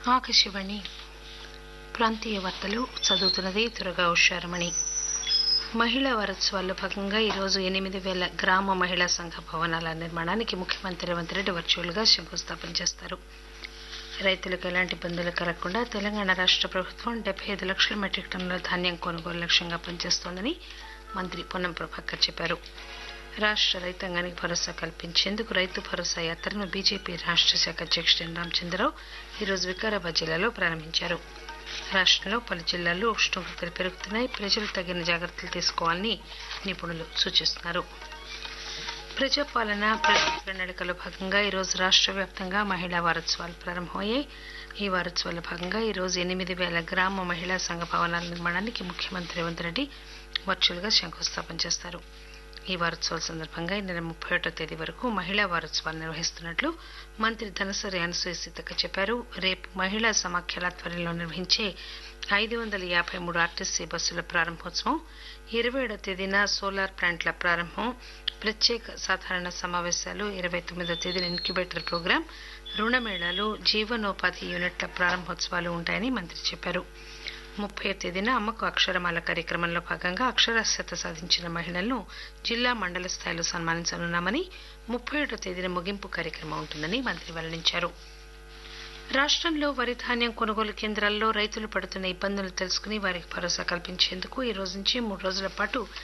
ఆకాశవాణి ప్రాంతీయ వార్తలు చదువుతున్నది దుర్గా ఉషారమణి మహిళా వారోత్సవాల్లో భాగంగా ఈరోజు ఎనిమిది వేల గ్రామ మహిళా సంఘ భవనాల నిర్మాణానికి ముఖ్యమంత్రి రేవంత్ రెడ్డి వర్చువల్ గా శంకుస్థాపన చేస్తారు రైతులకు ఎలాంటి ఇబ్బందులు కలగకుండా తెలంగాణ రాష్ట్ర ప్రభుత్వం డెబ్బై ఐదు లక్షల మెట్రిక్ టన్నుల ధాన్యం కొనుగోలు లక్ష్యంగా పనిచేస్తోందని మంత్రి పొన్నం ప్రభాకర్ చెప్పారు రాష్ట్ర రైతాంగానికి భరోసా కల్పించేందుకు రైతు భరోసా యాత్రను బీజేపీ రాష్ట్ర శాఖ అధ్యక్షుడు ఎన్ రామచంద్రరావు ఈరోజు వికారాబాద్ జిల్లాలో ప్రారంభించారు రాష్ట్రంలో పలు జిల్లాల్లో ఉష్ణోగ్రతలు పెరుగుతున్నాయి ప్రజలు తగిన జాగ్రత్తలు తీసుకోవాలని నిపుణులు సూచిస్తున్నారు ప్రజాపాలన ప్రజా ప్రణాళికలో భాగంగా ఈరోజు రాష్ట్ర వ్యాప్తంగా మహిళా వారోత్సవాలు ప్రారంభమయ్యాయి ఈ వారోత్సవాల్లో భాగంగా ఈరోజు ఎనిమిది వేల గ్రామ మహిళా సంఘ భవనాల నిర్మాణానికి ముఖ్యమంత్రి రేవంత్ రెడ్డి వర్చువల్ గా శంకుస్థాపన చేస్తారు ఈ వారోత్సవాల సందర్భంగా ఈ నెల ముప్పై ఒకటో తేదీ వరకు మహిళా వారోత్సవాలు నిర్వహిస్తున్నట్లు మంత్రి ధనసరి అనసూయ సీతక్క చెప్పారు రేపు మహిళా సమాఖ్యల ఆధ్వర్యంలో నిర్వహించే ఐదు వందల యాభై మూడు ఆర్టీసీ బస్సుల ప్రారంభోత్సవం ఇరవై ఏడో తేదీన సోలార్ ప్లాంట్ల ప్రారంభం ప్రత్యేక సాధారణ సమావేశాలు ఇరవై తొమ్మిదో తేదీన ఇన్క్యుబేటర్ ప్రోగ్రాం రుణమేళాలు జీవనోపాధి యూనిట్ల ప్రారంభోత్సవాలు ఉంటాయని మంత్రి చెప్పారు ముప్పై తేదీన అమ్మకు అక్షరమాల కార్యక్రమంలో భాగంగా అక్షరాస్యత సాధించిన మహిళలను జిల్లా మండల స్థాయిలో సన్మానించనున్నామని ముప్పై ఏడో తేదీన ముగింపు కార్యక్రమం ఉంటుందని మంత్రి వెల్లడించారు రాష్ట్రంలో వరి ధాన్యం కొనుగోలు కేంద్రాల్లో రైతులు పడుతున్న ఇబ్బందులు తెలుసుకుని వారికి భరోసా కల్పించేందుకు ఈ రోజు నుంచి మూడు రోజుల పాటు